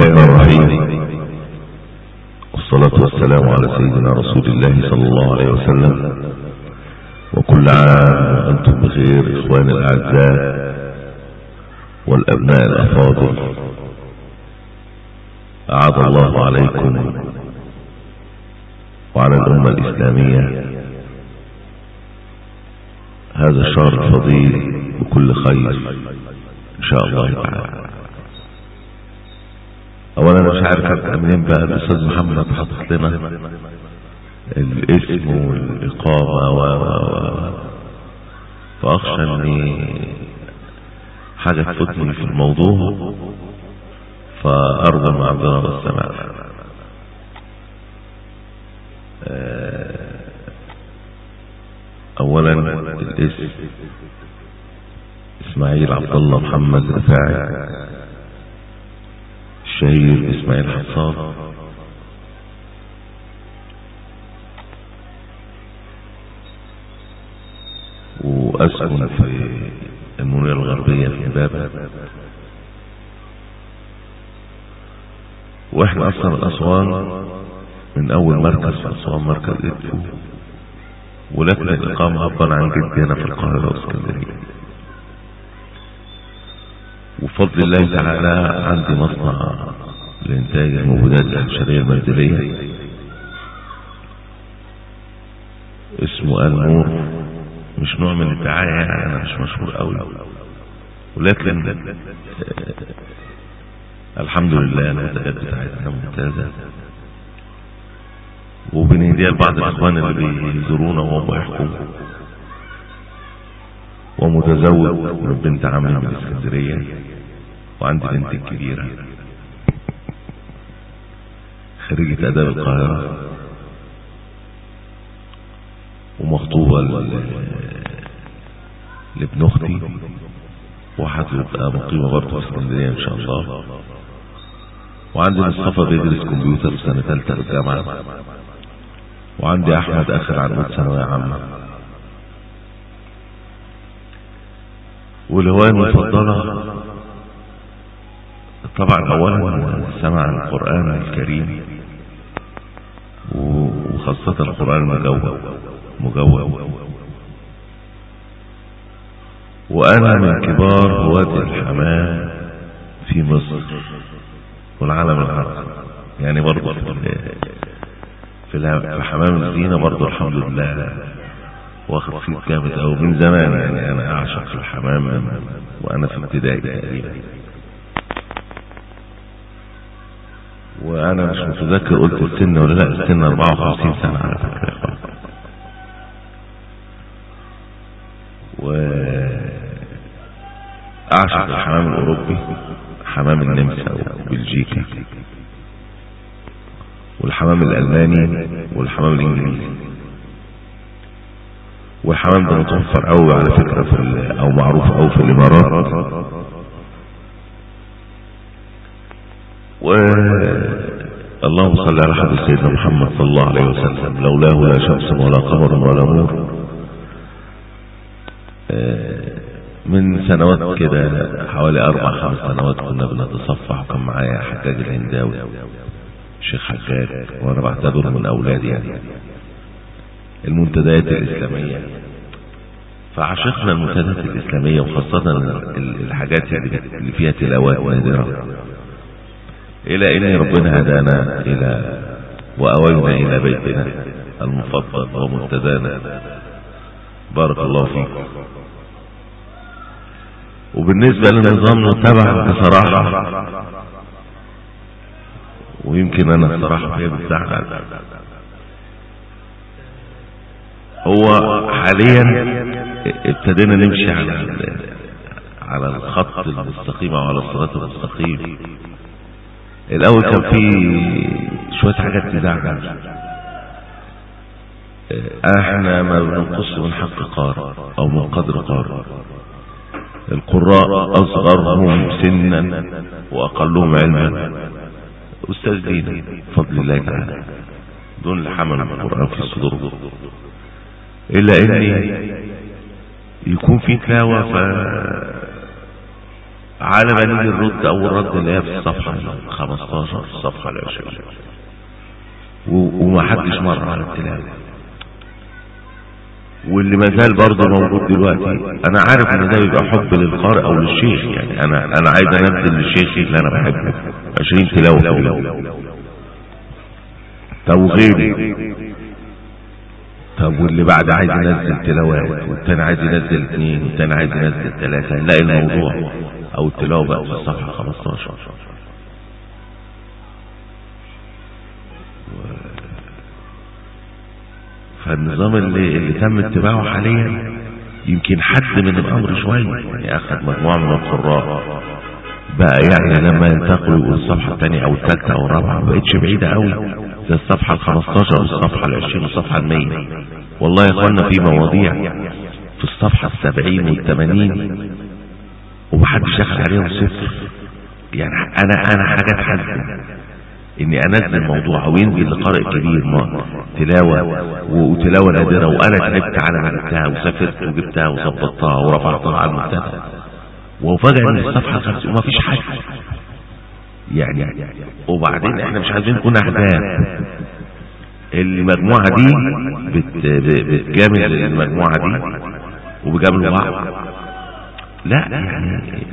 الرحمن الرحيم والصلاة والسلام على سيدنا رسول الله صلى الله عليه وسلم وكل عام وأنتم بخير إخواني الأعزاء والأبناء الأفاضل أعاد الله عليكم وعلى الأمة الإسلامية هذا الشهر الفضيل بكل خير إن شاء الله تعالى اولا انا مش عارف ابدا منين بقى الاستاذ محمد حاطط لنا الاسم والاقامه و و فاخشى اني حاجه تفوتني في الموضوع فارجو المعذره والسماع اولا الاسم اسماعيل عبد الله محمد رفاعي الشهير اسماعيل حصان واسكن في المنية الغربية في بابا واحنا اصلا الاسوان من اول مركز في اسوان مركز ادفو ولكن الاقامة ابا عن جدي هنا في القاهرة واسكندرية وفضل الله تعالى عندي مصنع لإنتاج المبيدات الحشرية المنزلية اسمه النور مش نوع من الدعاية يعني أنا مش مشهور قوي ولكن آه الحمد لله المنتجات بتاعتنا ممتازة وبنهديها لبعض الإخوان اللي بيزورونا وهم يحكموا ومتزوج من بنت عمي من الاسكندرية وعندي بنت كبيرة خريجة اداب القاهرة ومخطوبة لابن اختي وهتبقى مقيمة برضه في اسكندرية ان شاء الله وعندي مصطفى بيدرس كمبيوتر في سنة ثالثة في الجامعة وعندي احمد اخر عنقود ثانوية عامة والهواية المفضلة طبعا اولا سمع القرآن الكريم وخاصة القرآن المجوب مجوب وانا من كبار هواة الحمام في مصر والعالم العربي يعني برضه في في حمام الزينة برضه الحمد لله واخد فيه جامد او من زمان يعني انا اعشق الحمام وانا في ابتدائي تقريبا وانا مش متذكر قلت السن ولا لا السن 54 سنة على فكرة و اعشق الحمام الاوروبي حمام النمسا وبلجيكا والحمام الالماني والحمام الانجليزي والحمام ده متوفر قوي على فكرة في او معروف قوي في الامارات و اللهم صل على حضرة سيدنا محمد صلى الله عليه وسلم لولاه لا شمس ولا قمر ولا نور من سنوات كده حوالي اربع خمس سنوات كنا بنتصفح وكان معايا حجاج الهنداوي شيخ حجاج وانا بعتبره من اولادي يعني المنتديات الاسلامية فعشقنا المنتديات الاسلامية وخاصة الحاجات اللي فيها تلاوات نادرة الى ان ربنا هدانا الى واوينا الى بيتنا المفضل ومنتدانا بارك الله فيكم وبالنسبة للنظام نتبع بصراحة ويمكن انا الصراحة هي بتزعل هو حاليا ابتدينا نمشي على على الخط المستقيم او على الصراط المستقيم الاول كان في شوية حاجات تزعل احنا ما بننقص من حق قار او من قدر قار القراء اصغرهم سنا واقلهم علما استاذ دين فضل الله تعالى دون اللي حملوا القرآن في صدورهم الا ان يكون في تلاوة ف على ما نيجي الرد اول رد اللي هي في الصفحة 15 في الصفحة ال 20 وما حدش مر على التلاوة واللي ما زال برضه موجود دلوقتي انا عارف ان ده بيبقى حب للقارئ او للشيخ يعني انا انا عايز انزل للشيخ اللي انا بحبه 20 تلاوة في اليوم طب وغيري طب واللي بعد عايز ينزل تلاوات والتاني عايز ينزل اثنين والتاني عايز ينزل ثلاثة نلاقي الموضوع او التلاوة بقى في الصفحة 15 فالنظام اللي, اللي تم اتباعه حاليا يمكن حد من الامر شوية يعني اخذ مجموعة من القراء بقى يعني لما ينتقلوا يقول الصفحة الثانية او الثالثة او الرابعة ما بقتش بعيدة قوي زي الصفحة ال 15 والصفحة ال 20 والصفحة ال 100 والله يا اخوانا في مواضيع في الصفحة ال 70 وال 80 ومحدش دخل عليهم صفر يعني انا انا حاجة تحزن اني انزل موضوع او ينزل لقارئ كبير ما تلاوة وتلاوة نادرة وانا تعبت على ما جبتها وسافرت وجبتها وظبطتها ورفعتها على المنتدى وفجأة ان الصفحة خمسة وما فيش حاجة يعني وبعدين احنا مش عايزين نكون احزاب المجموعة دي بت بتجامل المجموعة دي وبيجاملوا بعض لا يعني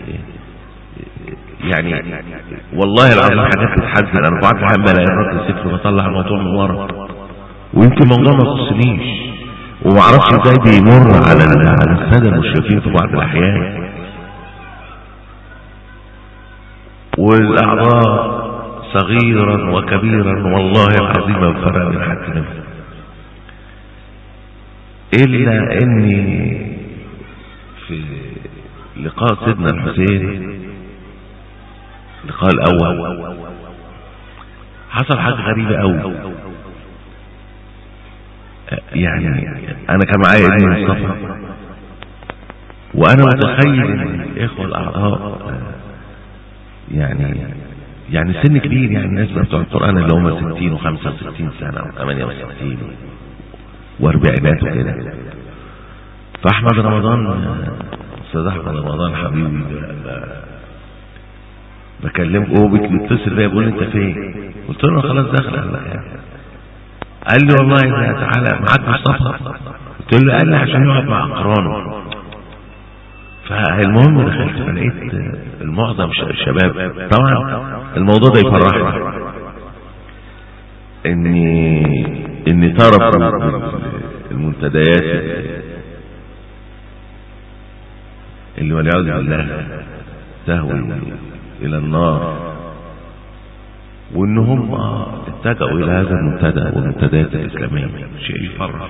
يعني والله العظيم حاجات بتحزن انا بعض الاحيان بلاقي الراجل صفر بطلع الموضوع من ورا ويمكن الموضوع ما يخصنيش وما اعرفش ازاي بيمر على على الساده المشرفين في بعض الاحيان والاعضاء صغيرا وكبيرا والله العظيم ما فرق من حد منهم الا اني في لقاء سيدنا الحسين اللقاء الاول حصل حاجة غريبة قوي يعني انا كان معايا ابني مصطفى وانا متخيل ان الاخوة الاعضاء يعني يعني سن كبير يعني الناس بتوع القرآن اللي هم 60 و65 سنة و68 واربعينات وكده فاحمد رمضان استاذ احمد رمضان حبيبي بكلمه هو بيتصل بيا بيقول انت فين قلت له خلاص داخل قال يعني قال لي والله اذا تعالى معاك مصطفى قلت له قال لي عشان يقعد مع اقرانه فالمهم دخلت فلقيت المعظم الشباب طبعا الموضوع ده يفرحني اني اني طرف المنتديات اللي والعياذ بالله تهوي الى النار وان هم اتجهوا الى هذا المنتدى والمنتديات الاسلاميه شيء يفرح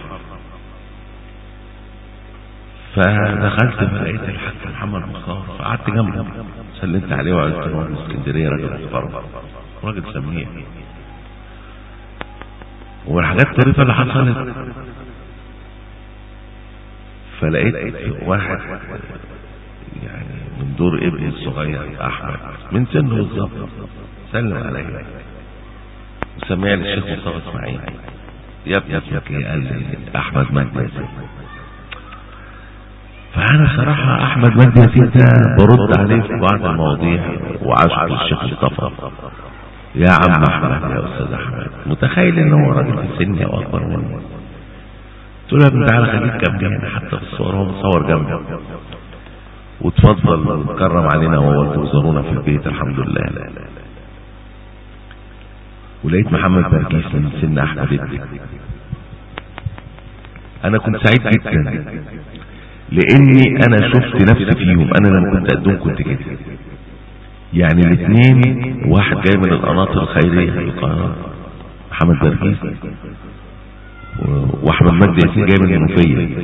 فدخلت فلقيت الحاج محمد مختار فقعدت جنبه سلمت عليه وقلت له من اسكندريه راجل محترم راجل سميع والحاجات الطريفه اللي حصلت فلقيت واحد يعني من دور ابني الصغير احمد من سنه بالظبط سلم عليه وسمعني الشيخ مصطفى اسماعيل يا ابني اسمك ايه قال لي احمد مجدي فانا صراحة احمد مجدي ياسين ده برد عليه في بعض المواضيع وعشق الشيخ مصطفى يا عم احمد يا استاذ احمد متخيل ان هو راجل في سني او اكبر مني قلت له يا ابني تعالى خليك جنبي حتى في الصور هو مصور جنبي وتفضل وتكرم علينا وهو تزورونا في البيت الحمد لله ولقيت محمد بركيس من سن احمد ابني انا كنت سعيد جدا لاني انا شفت نفسي فيهم انا لما كنت قدهم كنت كده يعني الاثنين واحد جاي من القناطر الخيرية في القاهرة محمد بركيس واحمد مجدي ياسين جاي من المنوفية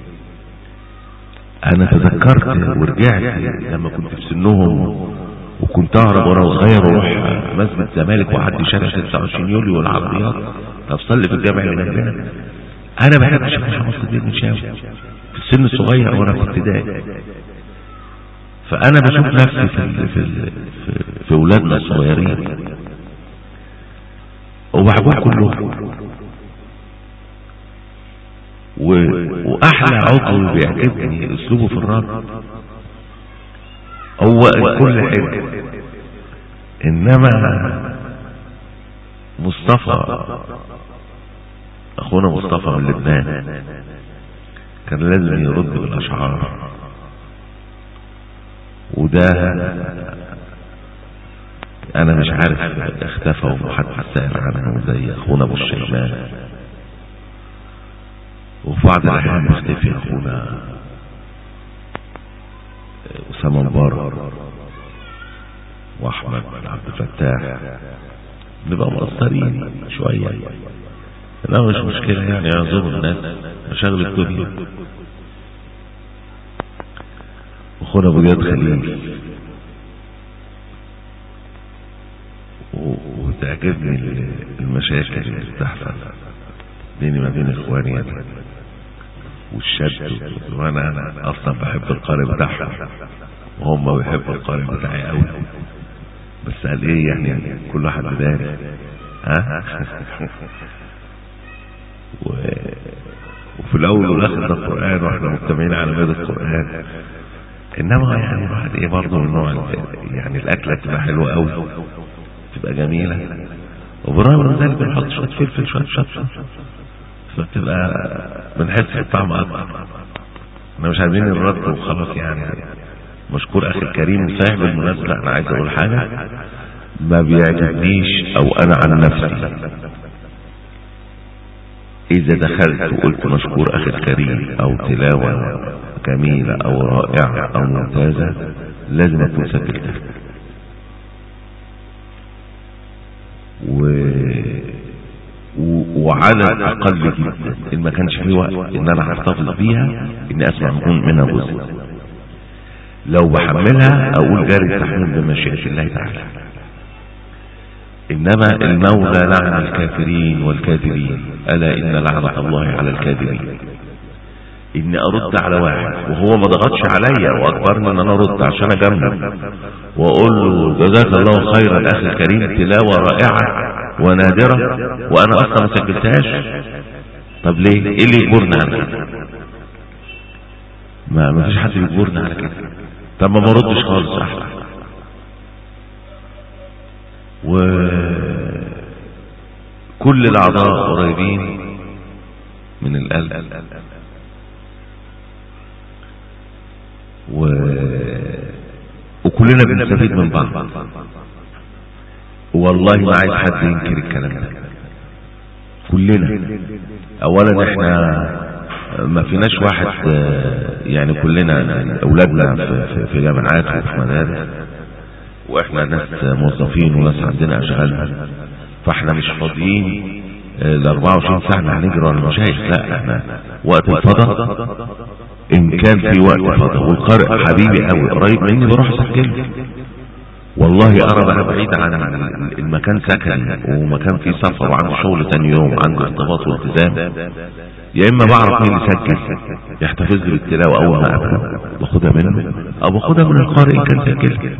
انا تذكرت ورجعت لما كنت في سنهم وكنت اهرب وانا صغير واروح مسجد الزمالك واعدي شارع 29 يوليو والعربيات افصلي في الجامع اللي جنبنا انا بحب اشوف محمد صديق بن شاوي في السن الصغير وانا في ابتدائي فانا بشوف نفسي في في في, في اولادنا الصغيرين وبحبهم كلهم و... واحلى عضو بيعجبني اسلوبه في الرد هو الكل حلو انما مصطفى اخونا مصطفى من لبنان كان لازم يرد بالاشعار وده انا مش عارف اختفى ومحد سائل عنه زي اخونا ابو الشيمان وفي بعض الاحيان بيختفي اخونا اسامه مبارك واحمد عبد الفتاح نبقى مقصرين شويه لا مش مشكله يعني يعذروا الناس مشاغل الدنيا اخونا ابو جاد خليل وتعجبني المشاكل اللي بتحصل بيني ما بين اخواني والشد وانا انا اصلا بحب القارئ بتاعهم وهم بيحبوا القارئ بتاعي قوي بس قال ايه يعني كل واحد بداري ها و... وفي الاول والاخر ده القران واحنا مجتمعين على مدى القران انما يعني الواحد ايه برضه من نوع يعني الاكله تبقى حلوه قوي تبقى جميله وبرغم من ذلك بنحط شويه فلفل شويه شطه فبتبقى بنحس بالطعم اكتر احنا مش عايزين الرد وخلاص يعني مشكور اخي الكريم صحيح بالمناسبه انا عايز اقول حاجه ما بيعجبنيش او انا عن نفسي اذا دخلت وقلت مشكور اخي الكريم او تلاوه جميله او رائعه او ممتازه لازم اكون سجلتها و... و... وعلى الاقل جدا ان ما كانش في وقت ان انا هحتفظ بيها اني اسمع منها جزء لو بحملها اقول جاري التحميل بمشيئه الله تعالى انما المولى لعن الكافرين والكاذبين الا ان لعنه الله على الكاذبين اني ارد على واحد وهو ما ضغطش عليا واجبرني ان انا ارد عشان اجمل واقول له جزاك الله خيرا اخي الكريم تلاوه رائعه ونادره وانا اصلا ما سجلتهاش طب ليه ايه اللي يجبرني على كده ما ما فيش حد يجبرني على كده طب ما بردش خالص احسن وكل الاعضاء قريبين من القلب و... وكلنا بنستفيد من بعض والله ما عايز حد ينكر الكلام ده كلنا اولا احنا ما فيناش واحد يعني كلنا اولادنا في, في جامعات وفي مدارس واحنا ناس موظفين وناس عندنا اشغال فاحنا مش فاضيين ال 24 ساعه احنا هنجري ورا المشايخ لا احنا وقت الفضاء ان كان في وقت فضاء والقارئ حبيبي قوي قريب مني بروح اسجل والله انا بقى بعيد عن المكان سكن ومكان فيه سفر وعنده شغل تاني يوم عنده ارتباط والتزام يا اما بعرف مين يسجل يحتفظ لي بالتلاوه اول ما ابدا باخدها منه او باخدها من القارئ ان كان سجل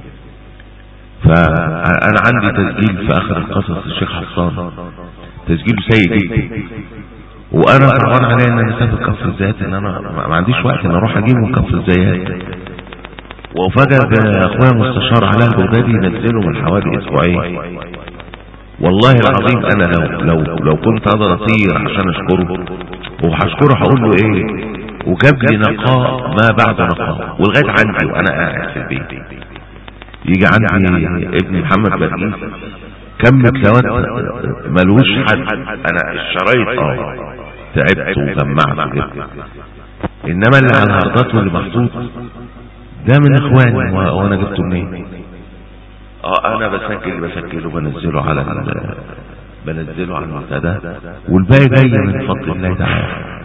فانا عندي تسجيل في اخر القصص الشيخ حسان تسجيله سيء جدا وانا صعبان عليا ان انا اسافر كفر الزيات ان انا ما عنديش وقت ان اروح اجيبه من كفر الزيات وفجأة اخويا المستشار علاء البغدادي ينزله من حوالي اسبوعين والله العظيم انا لو لو لو كنت اقدر اطير عشان اشكره وهشكره هقول له ايه وجاب لي نقاء ما بعد نقاء ولغايه عندي وانا قاعد في البيت يجي عندي ابن محمد برقيس كم تلاوات ملوش حد انا الشرايط اه تعبت وجمعت وجبت انما اللي على الهاردات واللي محطوط ده من اخواني وانا جبته منين اه انا بسجل بسجله وبنزله على بنزله على المنتدى والباقي جاي من فضل الله تعالى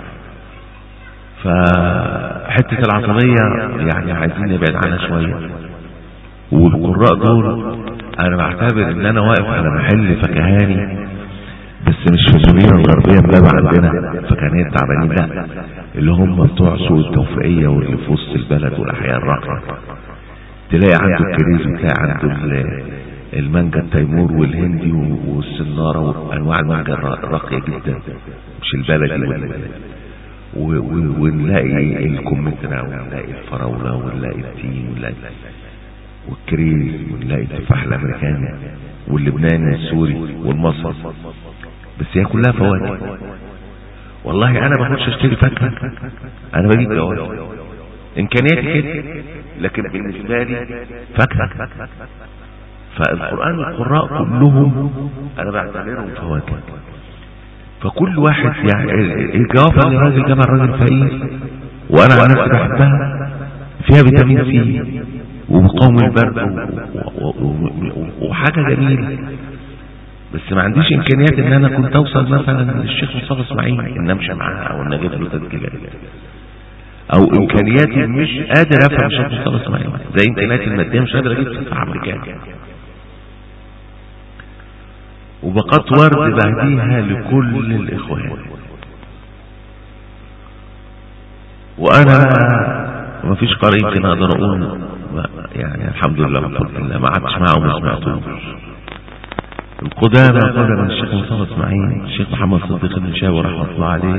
فحته العصبيه يعني عايزين نبعد عنها شويه والقراء دول انا بعتبر ان انا واقف على محل فكهاني بس مش في المدينه الغربيه ملابع عندنا فكانين تعبانين لا اللي هم بتوع سوق التوفيقيه واللي في وسط البلد والاحياء الراقيه تلاقي عنده الكريز وتلاقي عنده المانجا التيمور والهندي والسناره وانواع المانجا الراقيه جدا مش البلدي ونلاقي الكمثرى ونلاقي الفراولة ونلاقي التين ونلاقي والكريز ونلاقي التفاح الامريكاني واللبناني والسوري والمصري بس هي كلها فواكه والله انا بخش اشتري فاكهه انا بجيب جواز امكانياتي كده لكن بالنسبه لي فاكهه فالقران القراء كلهم انا بعتبرهم فواكه فكل واحد يعني الجوافه اللي الراجل جابها الراجل فقير وانا على نفسي بحبها فيها فيتامين سي ومقاوم البرد وحاجه جميله بس ما عنديش امكانيات ان انا كنت اوصل مثلا للشيخ مصطفى اسماعيل ان امشي معاه او ان اجيب له تسجيلات او امكانياتي مش قادر افهم الشيخ مصطفى اسماعيل زي امكانياتي الماديه مش قادر اجيب تسعه امريكان وبقت ورد بهديها لكل الاخوان وانا ما فيش قارئ يمكن اقدر اقول يعني الحمد لله بفضل الله ما عادش معه ما سمعتوش القدامى قال من الشيخ مصطفى اسماعيل الشيخ محمد صديق النشاوي رحمه الله عليه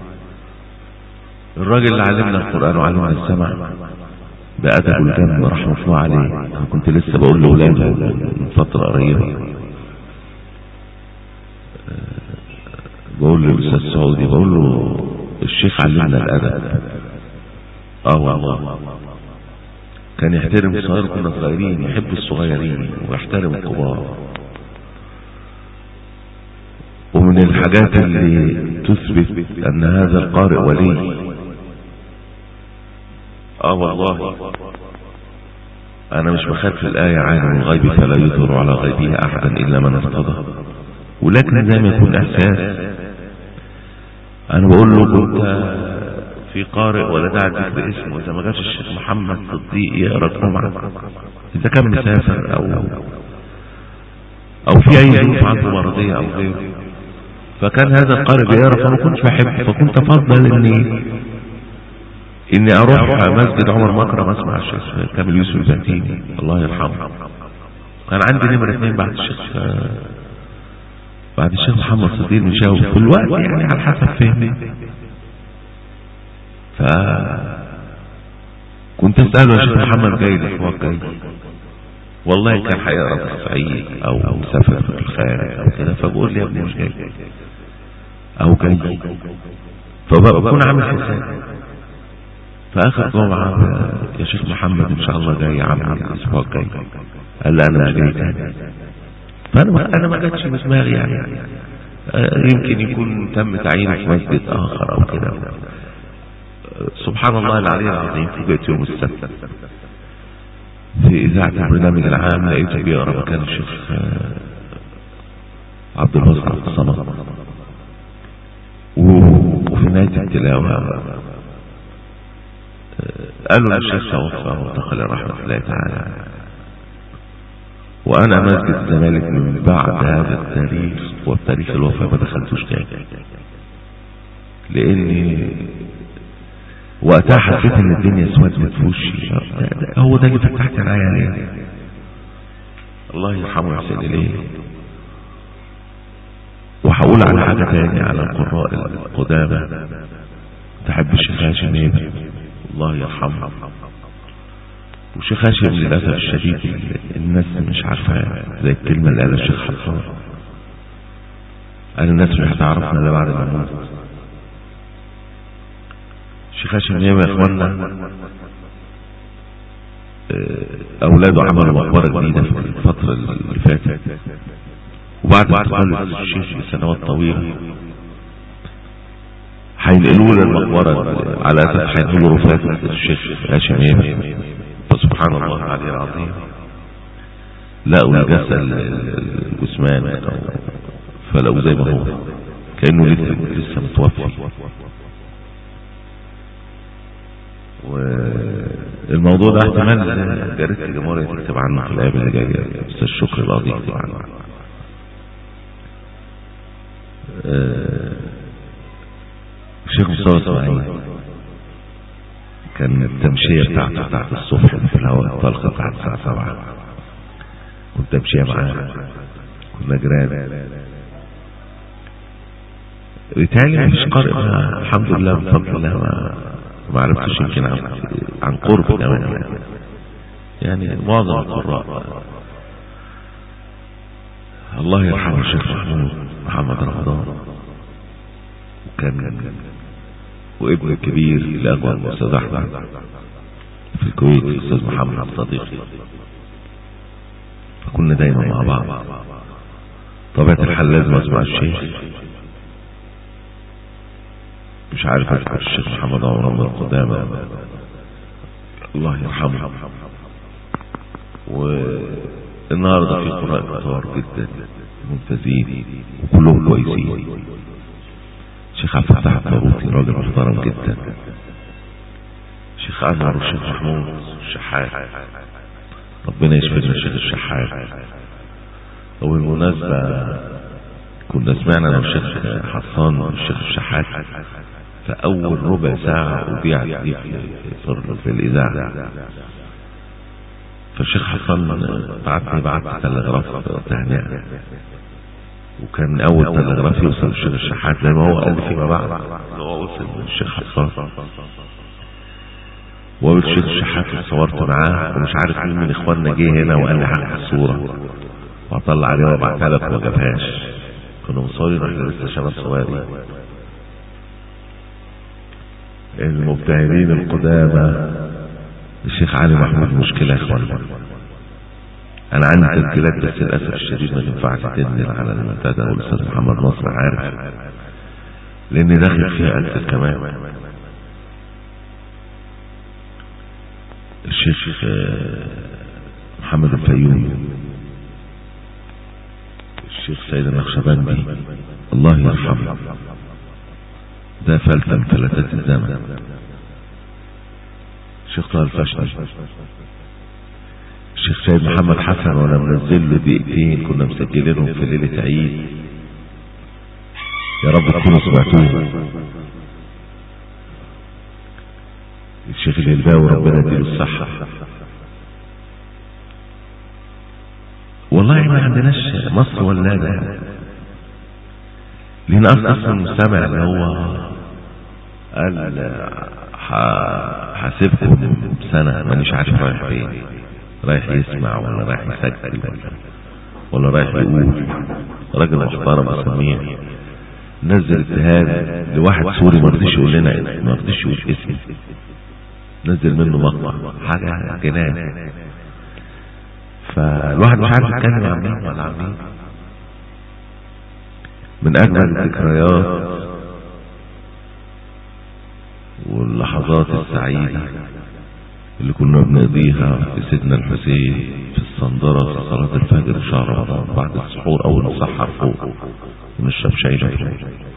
الراجل اللي علمنا القرآن وعلمنا السمع بأدب الجنب رحمه الله عليه أنا كنت لسه بقول لأولاده من فترة قريبة بقول للأستاذ سعودي بقول له الشيخ علمنا الأدب اه والله كان يحترم الصغير كنا صغيرين يحب الصغيرين ويحترم الكبار ومن الحاجات اللي تثبت ان هذا القارئ ولي اه والله انا مش بخاف الآية عالم الغيب فلا يظهر على غيبه احدا الا من ارتضى ولكن زي ما يكون احساس انا بقول له كنت في قارئ ولا داعي ذكر اسمه اذا ما جاش الشيخ محمد صديق يقرا الجمعه اذا كان مسافر او او في اي ظروف عنده مرضيه او غيره فكان هذا القارئ بيقرا فما كنتش بحب فكنت افضل اني اني اروح مسجد عمر مكرم اسمع الشيخ كامل يوسف البنتيني الله يرحمه كان عندي نمرة اثنين بعد الشيخ بعد الشيخ محمد صديق مشاوي في الوقت يعني على حسب فهمي ف كنت اساله يا شيخ محمد جاي الاسبوع الجاي والله كان هيقرا في الصعيد او مسافر في الخارج او كده فبقول لي يا ابني مش جاي او جاي فبكون عامل حساب فاخر جمعه يا شيخ محمد ان شاء الله جاي عامل الاسبوع الجاي قال لي انا مش جاي تاني فانا ما انا ما جاتش في دماغي يعني يمكن يكون تم تعيينه في مسجد اخر او كده سبحان الله العلي العظيم فوجئت يوم السبت في إذاعة البرنامج العام لقيته بيقرا مكان الشيخ عبد الباسط عبد الصمد وفي نهاية التلاوة قالوا للشيخ توفى وانتقل رحمة الله تعالى وأنا مسجد الزمالك من بعد هذا التاريخ وبتاريخ الوفاة ما دخلتوش تاني لأني وقتها حسيت ان الدنيا اسودت في وشي هو ده اللي فتحت عينيا عليه الله يرحمه ويحسن اليه وهقول على حاجة تاني على القراء القدامى تحب الشيخ هاشم ايه الله يرحمه وشيخ هاشم للأسف الشديد الناس مش عارفة زي الكلمة اللي قالها الشيخ حصان قال الناس مش هتعرفنا الا بعد ما نموت الشيخ هاشم يا اخوانا اولاده عملوا مقبره جديده في الفتره اللي فاتت وبعد انتقال الشيخ لسنوات طويله هينقلوا له المقبره على اساس هينقلوا رفات الشيخ هاشم يا فسبحان الله العلي العظيم لقوا الجسد الجثمان فلقوا زي ما هو كانه لسه لسه متوفي والموضوع ده احتمال جريدة الجمهورية تكتب عنه في الأيام اللي جاية أستاذ شكري القاضي يكتب عنه الشيخ مصطفى اسماعيل كان التمشية بتاعته بتاعت الصبح في الهواء الطلقة بتاعت الساعة سبعة كنت امشيها معاه كنا جيران بالتالي مفيش قارئ ما- الحمد لله بفضل الله ما ما عرفتش يمكن عن عن قرب كمان يعني يعني معظم القراء الله يرحمه الشيخ محمود محمد رمضان وكان وابن الكبير الأكبر الأستاذ أحمد في الكويت الأستاذ محمد صديقي فكنا دايما مع بعض طبيعة الحال لازم أسمع الشيخ مش عارف أذكر الشيخ محمد عمر من القدامى الله يرحمه والنهارده في قراء كتار جدا ممتازين وكلهم كويسين الشيخ عبد الفتاح الطاروسي راجل محترم جدا الشيخ انور والشيخ محمود الشحات ربنا يشفينا الشيخ الشحات وبالمناسبة كنا سمعنا لو الشيخ حسان والشيخ الشحات فأول ربع ساعة أذيعت دي في, في, في الإذاعة فالشيخ حسن بعتني بعت تلغراف تهنئة وكان أول تلغراف يوصل للشيخ الشحات زي ما هو قال فيما بعد اللي هو وصل للشيخ حسان والشيخ الشحات صورت معاه ومش عارف مين من اخواننا جه هنا وقال لي هاخد الصورة واطلع عليها وابعتها لك وما جابهاش كنا مصورين واحنا لسه شباب صغيرين المبتهلين القدامى الشيخ علي محمود مشكلة يا اخوانا انا عندي تسجيلات بس للاسف الشديد ما تنفعش تنزل على المنتدى والاستاذ محمد نصر عارف لان داخل فيها الف كمان الشيخ محمد الفيومي الشيخ سيد النقشبندي الله يرحمه ده فلتة من فلتات الزمن الشيخ طه الفشني الشيخ سيد محمد حسن وانا منزل له دقيقتين كنا مسجلينهم في ليلة عيد يا رب تكونوا سمعتوه الشيخ الهلباوي ربنا يديله الصحة والله ما عندناش مصر ولاده لان اصلا اصلا المستمع اللي هو قال حاسبكم سنة مانيش عارف رايح فين رايح يسمع ولا رايح يسجل ولا رايح يقول راجل محترم اسميه نزل اتهام لواحد سوري ما رضيش يقول لنا ما رضيش يقول اسمي نزل منه مقطع حاجة جنان فالواحد مش عارف يتكلم عن مين ولا عن مين من اجمل الذكريات واللحظات السعيدة اللي كنا بنقضيها في سيدنا الحسين في الصندرة في صلاة الفجر في شهر رمضان بعد السحور اول ما نسحر فوق ونشرب شاي فوق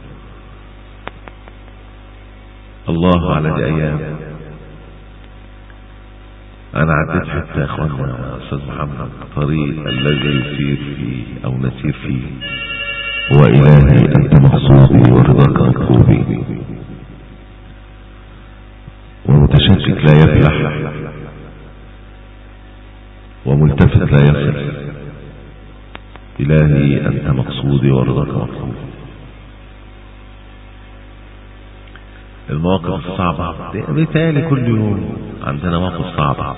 الله على دي ايام انا عديت حتى يا اخوانا استاذ محمد الطريق الذي يسير فيه او نسير فيه هو الهي انت مقصودي ورضاك مطلوبي ومتشكك لا يفلح وملتفت لا يصل الهي انت مقصودي ورضاك مطلوبي المواقف الصعبة بيتهيألي كل يوم عندنا مواقف صعبة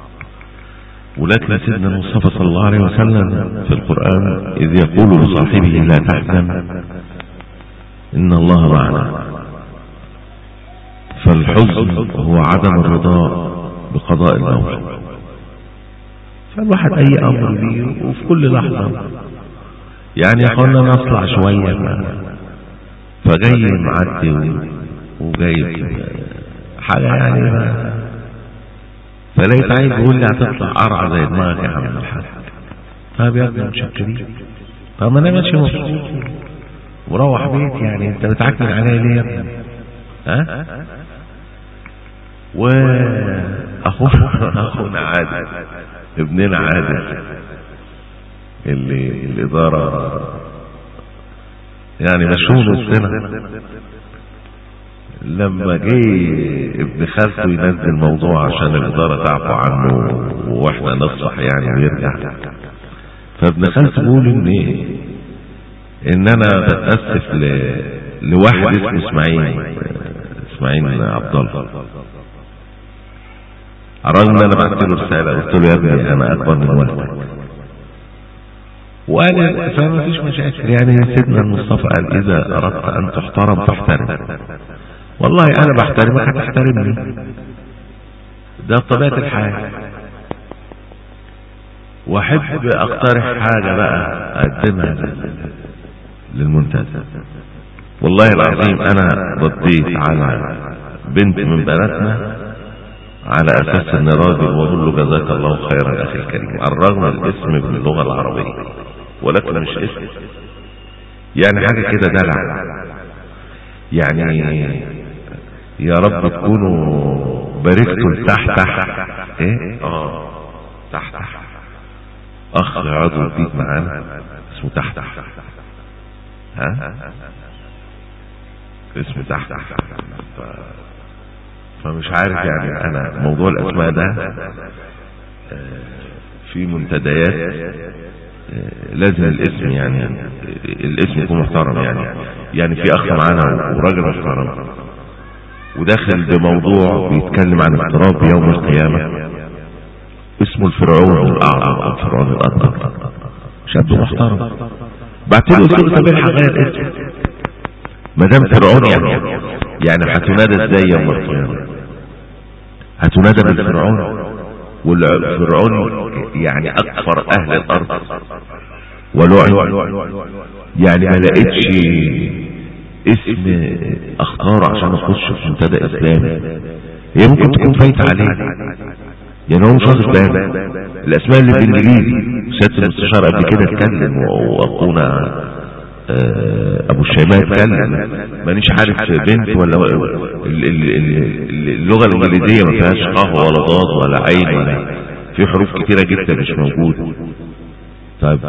ولكن سيدنا المصطفى صلى الله عليه وسلم في القرآن إذ يقول لصاحبه لا تحزن إن الله معنا فالحزن هو عدم الرضا بقضاء الموت فالواحد أي أمر ليه وفي كل لحظة يعني يقولنا نطلع شوية فجاي معدي وجايب حاجة يعني ما فلقيت عايز يقول لي هتطلع قرعة زي دماغك يا عم الحاج طب يا ابني متشكرين طب ما انا ماشي مبسوط وروح بيت يعني انت بتعكن عليا ليه يا ابني ها واخونا اخونا عادل ابننا عادل اللي الاداره يعني مشهور وسطنا لما جه ابن خالته ينزل موضوع عشان الإدارة تعفو عنه واحنا نصح يعني ويرجع فابن خالته بيقول ان ان انا بتأسف ل... لواحد اسمه اسماعيل اسماعيل عبد الله الراجل ده انا بعت له رساله قلت له يا ابني انا اكبر من والدك وقال فما فيش مشاكل يعني سيدنا المصطفى قال اذا اردت ان تحترم فاحترم والله انا بحترمك هتحترمني ده طبيعه الحال واحب اقترح حاجه بقى اقدمها للمنتدى والله العظيم انا رديت على بنت من بناتنا على اساس ان راجل واقول له جزاك الله خيرا اخي الكريم على الرغم الاسم باللغه العربيه ولكن مش اسم يعني حاجه كده دلع يعني يا رب تكونوا باركتوا تحت ايه اه تحت اخ عضو جديد معانا اسمه تحت ها اسمه تحت فمش عارف يعني انا موضوع الاسماء ده في منتديات لازم الاسم يعني الاسم يكون محترم يعني يعني في اخ معانا وراجل محترم وداخل بموضوع بيتكلم عن اضطراب يوم القيامة اسمه الفرعون الاعظم او الفرعون الاكبر شاب محترم بعت له قلت له طب غير اسم ما دام فرعون يعني يعني هتنادى ازاي يوم القيامة هتنادى بالفرعون والفرعون يعني اكثر اهل الارض ولعن يعني ما لقيتش اسم اختاره عشان اخش في منتدى اسلامي هي ممكن تكون فايت عليه يعني هو مش واخد باله الاسماء اللي بالانجليزي سياده المستشار قبل كده اتكلم واخونا ابو الشيماء اتكلم مانيش عارف بنت ولا اللغه الانجليزيه ما فيهاش قهوه ولا ضاد ولا عين ولا في حروف كتيره جدا مش موجود طب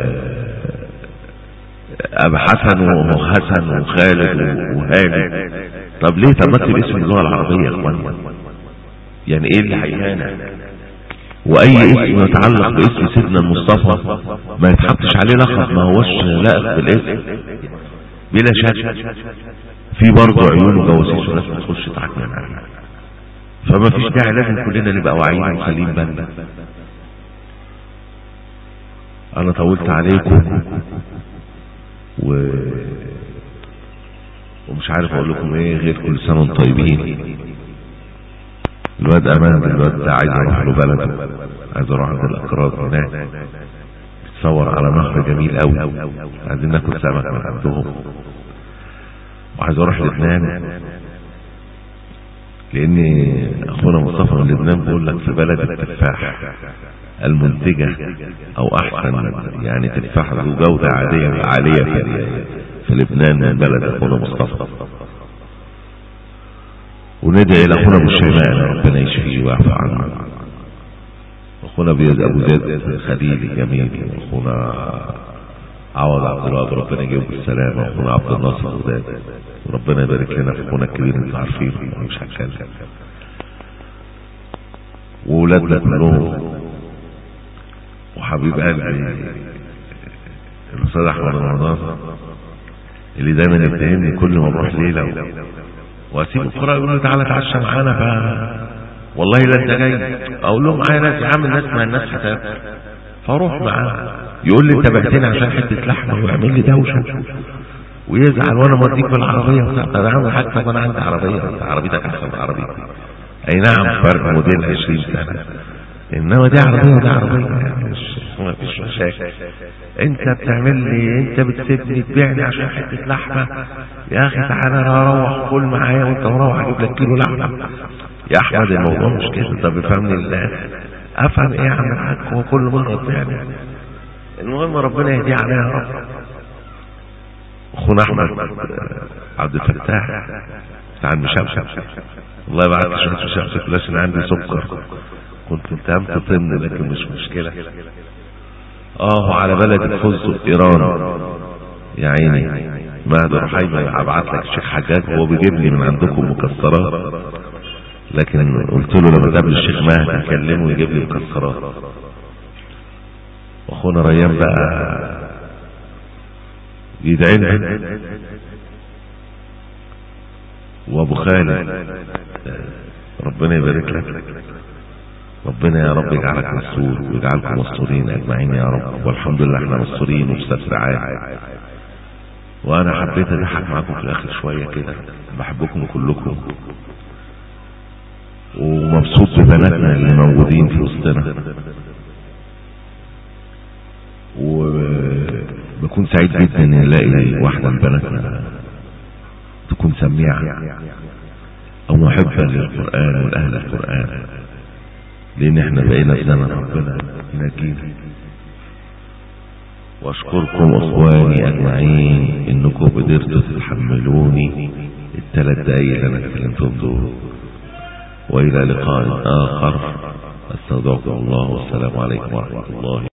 ابو حسن وحسن وخالد وهاني طب ليه طب ما اكتب اسم اللغه العربيه يا اخوان يعني ايه اللي هيهانا واي اسم يتعلق باسم سيدنا المصطفى ما يتحطش عليه لقب ما هوش لائق بالاسم بلا شك في برضه عيون وجواسيس وناس بتخش تعكنن عليه فما فيش داعي لازم كلنا نبقى واعيين وخالين بالنا انا طولت عليكم و ومش عارف اقول لكم ايه غير كل سنه وانتم طيبين الواد امان الواد ده عايز اروح له بلده عايز اروح عند الاقراض هناك تصور على نهر جميل قوي عايزين ناكل سمك من عندهم وعايز اروح لبنان لان اخونا مصطفى من لبنان بيقول لك في بلد التفاح المنتجة او احسن يعني تفاح ذو جودة عادية عالية في, في لبنان من بلد اخونا مصطفى وندعي لاخونا ابو الشيماء ربنا يشفيه ويعفو عنه واخونا ابو زيد خليل جميل واخونا عوض عبد الوهاب ربنا يجيبه بالسلامة واخونا عبد الناصر وداد وربنا يبارك لنا في اخونا الكبير انتوا عارفين مش هتكلم وولادنا كلهم وحبيب قلبي الاستاذ احمد رمضان اللي دايما يتهمني كل ما نروح ليله واسيب القراء يقول له تعالى اتعشى معانا ف والله لا انت جاي اقول لهم معايا ناس يا عم الناس ما الناس هتاكل فاروح معاه يقول لي انت بعتني عشان حته لحمه ويعمل لي دوشه ويزعل وانا موديك بالعربيه طب يا عم الحاج طب انا عندي عربيه انت عربيتك احسن من عربيتي اي نعم فرق موديل 20 سنه انما دي عربيه ودي عربيه يعني مش ما فيش مشاكل انت بتعمل لي انت بتسيبني تبيعني عشان حته لحمه يا اخي تعالى انا اروح كل معايا وانت مروح اجيب لك كيلو لحمه يا احمد الموضوع مش كده طب افهمني الله افهم ايه يا عم الحاج هو كله مغلط يعني المهم ربنا يهديه عليها يا رب اخونا احمد عبد الفتاح بتاع المشمشم والله بعد شويه مشمشم عشان عندي سكر كنت اتهمت طن لكن مش مشكله اه على بلد فزت ايران يا عيني مهد رحيمه ابعت لك الشيخ حجاج هو بيجيب لي من عندكم مكسرات لكن قلت له لما تقابل الشيخ مهد اكلمه ويجيب لي مكسرات واخونا ريان بقى يدعي لنا وابو خالد ربنا يبارك لك ربنا يا رب يجعلك مسؤول ويجعلكم مسؤولين اجمعين يا رب والحمد لله احنا مسؤولين وفي ستر عام وانا حبيت اضحك معاكم في الاخر شويه كده بحبكم كلكم ومبسوط ببناتنا اللي موجودين في وسطنا وبكون سعيد جدا ان الاقي واحده من بناتنا تكون سميعه او محبه للقران والاهل القران لان احنا بقينا في زمن ربنا ينجينا واشكركم اخواني اجمعين انكم قدرتوا تتحملوني الثلاث دقايق اللي انا اتكلمتهم دول والى لقاء اخر استودعكم الله والسلام عليكم ورحمه الله